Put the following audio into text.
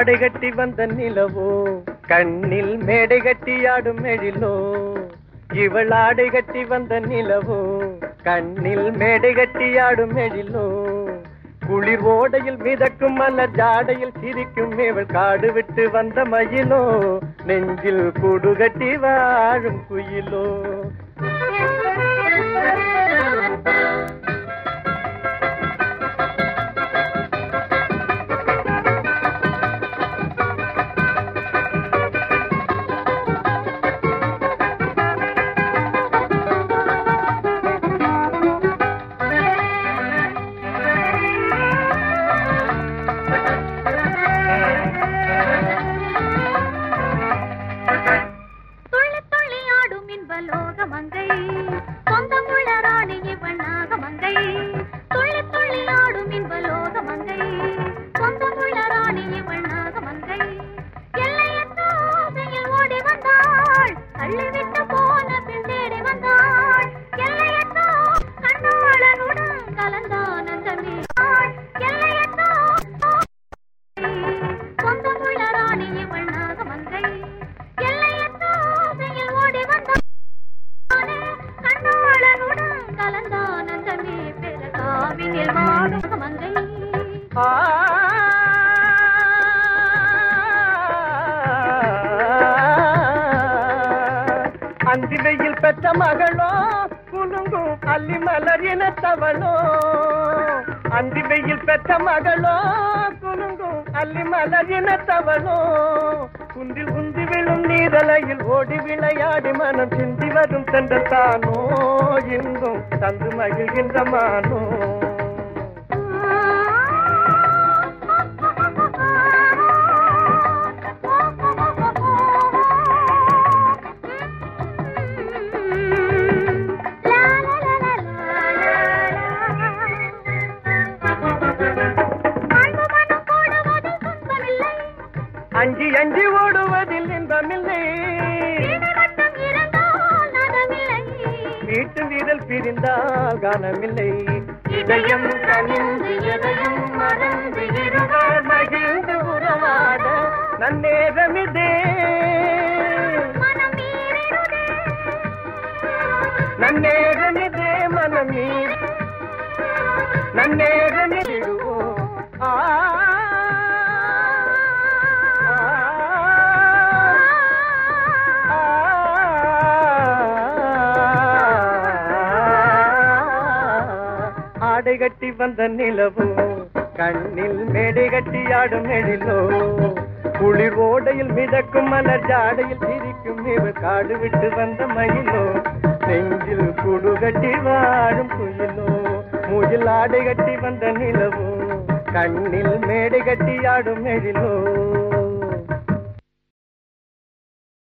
ஆடை கட்டி வந்த நிலவோ கண்ணில் மேடை கட்டி ஆடும் எழிலோ இவள் ஆடை கட்டி வந்த நிலவோ கண்ணில் மேடை கட்டி ஆடும் எழிலோ குளிர் ஓடையில் மிதக்கும் மலர் ஜாடையில் சிரிக்கும் இவள் காடு விட்டு வந்த மயிலோ நெஞ்சில் கூடு கட்டி வாழும் குயிலோ துள்ளி துள்ளி ஆடும் இன்ப லோக மங்கை சொந்தமுள்ள ராணி இவள் நாகமங்கை துள்ளி துள்ளி ஆடும் இன்ப லோக மங்கை சொந்தமுள்ள ராணி இவள் நாகமங்கை எல்லையற்ற ஆசையில் ஓடி வந்தாள் தள்ளிவிட்டு போன பின் தேடி வந்தாள் எல்லையற்ற கண்ணாளனுடன் கலந்தான் அந்தமே எல்லையற்ற சொந்தமுள்ள ராணி இவள் நாகமங்கை எல்லையற்ற ஆசையில் ஓடி வந்தானே கண்ணாளனுடன் கலந்தான் அந்தமே பெருகாவினில் வாடும் மங்கை ஆ அந்தி வெயில் பெற்ற மகளோ குலுங்கும் அல்லி மலர் இனத்தவளோ அந்தி வெயில் பெற்ற மகளோ குலுங்கும் அல்லி மலர் இனத்தவளோ குந்தி உந்தி விழும் நீரலையில் ஓடி விளையாடி மனம் சிந்தி வரும் சென்றத்தானோ இங்கும் தந்து மகிழ்கின்ற மானோ அஞ்சி அஞ்சி ஓடுவதில் இன்பமில்லை வீட்டு வீரல் பிரிந்தால் காணமில்லை இதயம் கனிந்து எதையும் மறந்து இருவர் மகிழ்ந்து உறவாட நன்னேரமிதே நன்னேரமிதே மனமீர் நன்னேரமிடுவோம் ஆ ஆடை கட்டி வந்த நிலவோ கண்ணில் மேடை கட்டி ஆடும் எழிலோ குளிர் ஓடையில் மிதக்கும் மலர் ஜாடையில் சிரிக்கும் இவள் காடு விட்டு வந்த மயிலோ நெஞ்சில் குடு கட்டி வாழும் குயிலோ மூயில் ஆடை கட்டி வந்த நிலவோ கண்ணில் மேடை கட்டி ஆடும் எழிலோ